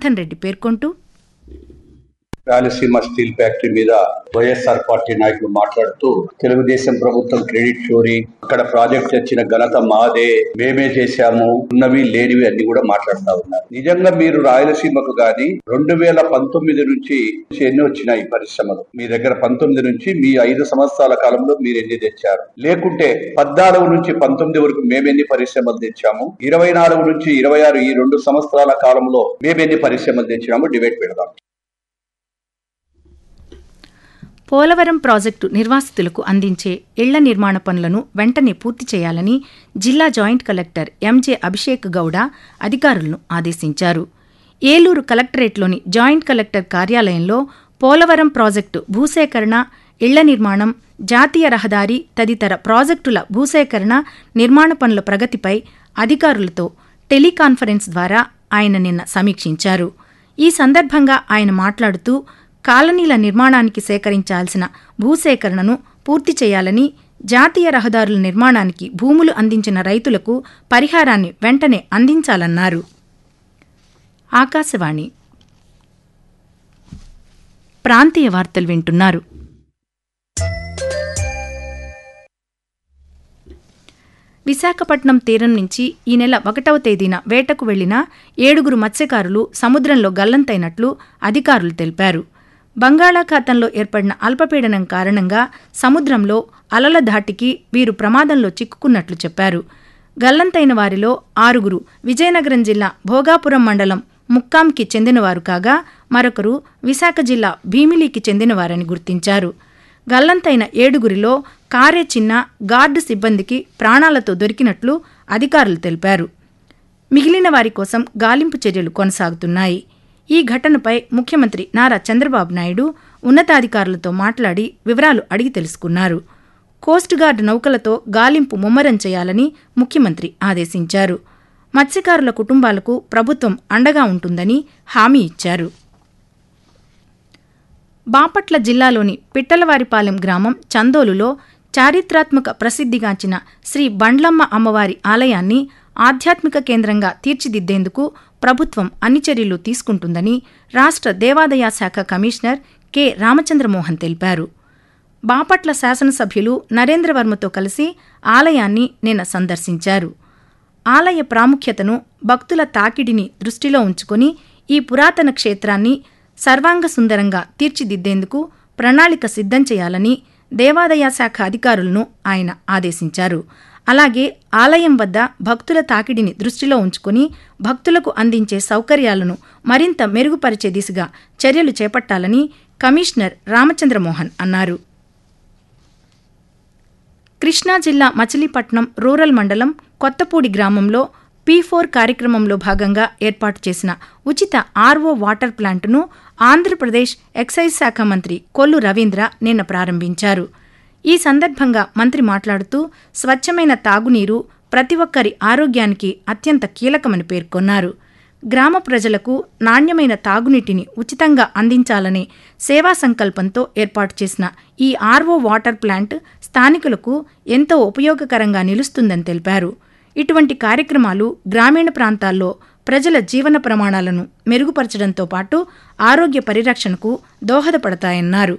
జనార్దన్ రెడ్డి పేర్కొంటూ Rayalaseema steel factory మీద YSR party నాయకులు మాట్లాడుతూ తెలుగుదేశం ప్రభుత్వం క్రెడిట్ చోరీ అక్కడ ప్రాజెక్ట్ వచ్చిన ఘనత మాదే మేమే చేశాము ఉన్నవి లేనివి అన్ని కూడా మాట్లాడుతా ఉన్నారు నిజంగా మీరు రాయలసీమకు గాని రెండు వేల పంతొమ్మిది నుంచి ఎన్ని వచ్చినాయి పరిశ్రమలు మీ దగ్గర పంతొమ్మిది నుంచి మీ ఐదు సంవత్సరాల కాలంలో మీరు ఎన్ని తెచ్చారు లేకుంటే పద్నాలుగు నుంచి పంతొమ్మిది వరకు మేమెన్ని పరిశ్రమలు తెచ్చాము ఇరవై నాలుగు నుంచి ఇరవై ఆరు ఈ రెండు సంవత్సరాల కాలంలో మేమెన్ని పరిశ్రమలు తెచ్చినాము డిబేట్ పెడదాం పోలవరం ప్రాజెక్టు నిర్వాసితులకు అందించే ఇళ్ల నిర్మాణ పనులను వెంటనే పూర్తి చేయాలని జిల్లా joint collector MJ Abhishek Gowda అధికారులను ఆదేశించారు ఏలూరు కలెక్టరేట్లోని జాయింట్ కలెక్టర్ కార్యాలయంలో పోలవరం ప్రాజెక్టు భూసేకరణ ఇళ్ల నిర్మాణం జాతీయ రహదారి తదితర ప్రాజెక్టుల భూసేకరణ నిర్మాణ పనుల ప్రగతిపై అధికారులతో టెలికాన్ఫరెన్స్ ద్వారా ఆయన నిన్న సమీక్షించారు ఈ సందర్భంగా ఆయన మాట్లాడుతూ కాలనీల నిర్మాణానికి సేకరించాల్సిన భూసేకరణను పూర్తి చేయాలని జాతీయ రహదారుల నిర్మాణానికి భూములు అందించిన రైతులకు పరిహారాన్ని వెంటనే అందించాలన్నారు ఆకాశవాణి ప్రాంతీయ వార్తలు వింటున్నారు విశాఖపట్నం తీరం నుంచి ఈ నెల ఒకటవ తేదీన వేటకు వెళ్లిన ఏడుగురు మత్స్యకారులు సముద్రంలో గల్లంతైనట్లు అధికారులు తెలిపారు బంగాళాఖాతంలో ఏర్పడిన అల్పపీడనం కారణంగా సముద్రంలో అలల ధాటికి వీరు ప్రమాదంలో చిక్కుకున్నట్లు చెప్పారు గల్లంతైన వారిలో ఆరుగురు విజయనగరం జిల్లా భోగాపురం మండలం ముక్కాంకి చెందినవారు కాగా మరొకరు విశాఖ జిల్లా భీమిలికి చెందినవారని గుర్తించారు గల్లంతైన ఏడుగురిలో కారే చిన్న గార్డు సిబ్బందికి ప్రాణాలతో దొరికినట్లు అధికారులు తెలిపారు మిగిలిన వారి కోసం గాలింపు చర్యలు కొనసాగుతున్నాయి ఈ ఘటనపై ముఖ్యమంత్రి నారా చంద్రబాబు నాయుడు ఉన్నతాధికారులతో మాట్లాడి వివరాలు అడిగి తెలుసుకున్నారు కోస్ట్ గార్డ్ నౌకలతో గాలింపు ముమ్మరం చేయాలని ముఖ్యమంత్రి ఆదేశించారు మత్స్యకారుల కుటుంబాలకు ప్రభుత్వం అండగా ఉంటుందని హామీ ఇచ్చారు బాపట్ల జిల్లాలోని పిట్టలవారిపాలెం గ్రామం చందోలులో చారిత్రాత్మక ప్రసిద్ధిగాంచిన శ్రీ బండ్లమ్మ అమ్మవారి ఆలయాన్ని ఆధ్యాత్మిక కేంద్రంగా తీర్చిదిద్దేందుకు ప్రభుత్వం అన్ని చర్యలు తీసుకుంటుందని రాష్ట్ర దేవాదాయ శాఖ కమిషనర్ కె రామచంద్రమోహన్ తెలిపారు బాపట్ల శాసనసభ్యులు నరేంద్రవర్మతో కలిసి ఆలయాన్ని నిన్న సందర్శించారు ఆలయ ప్రాముఖ్యతను భక్తుల తాకిడిని దృష్టిలో ఉంచుకొని ఈ పురాతన క్షేత్రాన్ని సర్వాంగ సుందరంగా తీర్చిదిద్దేందుకు ప్రణాళిక సిద్ధం చేయాలని దేవాదాయ శాఖ అధికారులను ఆయన ఆదేశించారు అలాగే ఆలయం వద్ద భక్తుల తాకిడిని దృష్టిలో ఉంచుకుని భక్తులకు అందించే సౌకర్యాలను మరింత మెరుగుపరిచే దిశగా చర్యలు చేపట్టాలని కమిషనర్ రామచంద్రమోహన్ అన్నారు కృష్ణా జిల్లా మచిలీపట్నం రూరల్ మండలం కొత్తపూడి గ్రామంలో పీ ఫోర్ కార్యక్రమంలో భాగంగా ఏర్పాటు చేసిన ఉచిత ఆర్ఓ వాటర్ ప్లాంటును ఆంధ్రప్రదేశ్ ఎక్సైజ్ శాఖ మంత్రి కొల్లు రవీంద్ర నిన్న ప్రారంభించారు ఈ సందర్భంగా మంత్రి మాట్లాడుతూ స్వచ్ఛమైన తాగునీరు ప్రతి ఒక్కరి ఆరోగ్యానికి అత్యంత కీలకమని పేర్కొన్నారు గ్రామ ప్రజలకు నాణ్యమైన తాగునీటిని ఉచితంగా అందించాలనే సేవా సంకల్పంతో ఏర్పాటు చేసిన ఈ ఆర్ఓ వాటర్ ప్లాంట్ స్థానికులకు ఎంతో ఉపయోగకరంగా నిలుస్తుందని తెలిపారు ఇటువంటి కార్యక్రమాలు గ్రామీణ ప్రాంతాల్లో ప్రజల జీవన ప్రమాణాలను మెరుగుపరచడంతో పాటు ఆరోగ్య పరిరక్షణకు దోహదపడతాయన్నారు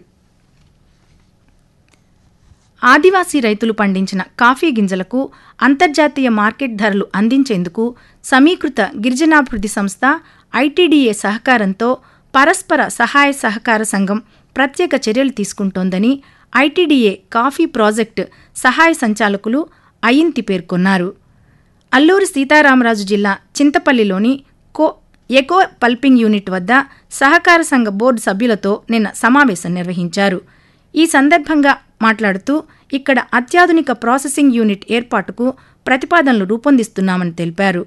ఆదివాసీ రైతులు పండించిన కాఫీ గింజలకు అంతర్జాతీయ మార్కెట్ ధరలు అందించేందుకు సమీకృత గిరిజనాభివృద్ధి సంస్థ ఐటీడీఏ సహకారంతో పరస్పర సహాయ సహకార సంఘం ప్రత్యేక చర్యలు తీసుకుంటోందని ఐటీడీఏ కాఫీ ప్రాజెక్టు సహాయ సంచాలకులు అయింతి పేర్కొన్నారు అల్లూరి సీతారామరాజు జిల్లా చింతపల్లిలోని కో ఎకో పల్పింగ్ యూనిట్ వద్ద సహకార సంఘ బోర్డు సభ్యులతో నిన్న సమావేశం నిర్వహించారు ఈ సందర్భంగా మాట్లాడుతూ ఇక్కడ అత్యాధునిక ప్రాసెసింగ్ యూనిట్ ఏర్పాటుకు ప్రతిపాదనలు రూపొందిస్తున్నామని తెలిపారు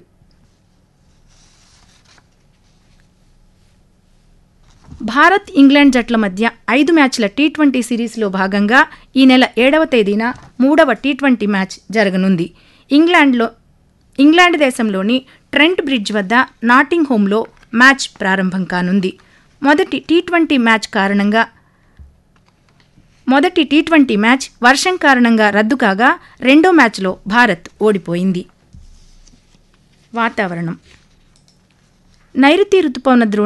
భారత్ ఇంగ్లాండ్ జట్ల మధ్య ఐదు మ్యాచ్ల టీ ట్వంటీ సిరీస్లో భాగంగా ఈ నెల ఏడవ తేదీన మూడవ టీ ట్వంటీ మ్యాచ్ జరగనుంది ఇంగ్లాండ్లో ఇంగ్లాండ్ దేశంలోని ట్రెంట్ బ్రిడ్జ్ వద్ద నాటింగ్ హోమ్లో మ్యాచ్ ప్రారంభం కానుంది మొదటి టీ ట్వంటీ మ్యాచ్ కారణంగా మొదటి టీ ట్వంటీ మ్యాచ్ వర్షం కారణంగా రద్దు కాగా రెండో మ్యాచ్లో భారత్ ఓడిపోయింది వాతావరణం నైరుతి రుతుపవన ద్రోణి